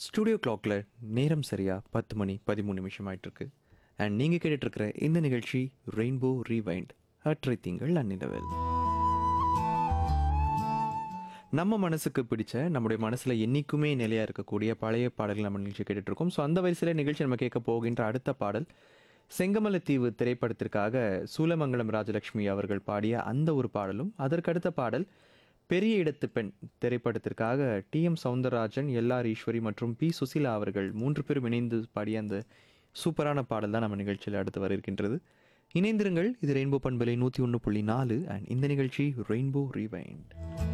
studio கிளாக்ல நேரம் சரியா பத்து மணி பதிமூணு நிமிஷம் ஆயிட்டு இருக்கு அண்ட் நீங்கள் கேட்டுட்ருக்கிற இந்த நிகழ்ச்சி ரெயின்போ ரீவைண்ட் அற்றை திங்கள் அந்நிலவில் நம்ம மனசுக்கு பிடிச்ச நம்முடைய மனசில் என்றைக்குமே நிலையாக இருக்கக்கூடிய பழைய பாடல்கள் நம்ம நிகழ்ச்சி கேட்டுட்ருக்கோம் ஸோ அந்த வரிசையில் நிகழ்ச்சி நம்ம கேட்க போகின்ற அடுத்த பாடல் செங்கமலத்தீவு திரைப்படத்திற்காக சூலமங்கலம் ராஜலட்சுமி அவர்கள் பாடிய அந்த ஒரு பாடலும் அதற்கடுத்த பாடல் பெரிய இடத்து பெண் திரைப்படத்திற்காக T M Soundararajan L R Eswari மற்றும் பி சுசிலா அவர்கள் மூன்று பேரும் இணைந்து பாடிய அந்த சூப்பரான பாடல் தான் நம்ம நிகழ்ச்சியில் அடுத்து வர இருக்கின்றது இணைந்திருங்கள் இது ரெயின்போ பண்பலை நூற்றி ஒன்று புள்ளி நாலு அண்ட் இந்த நிகழ்ச்சி ரெயின்போ ரீவைண்ட்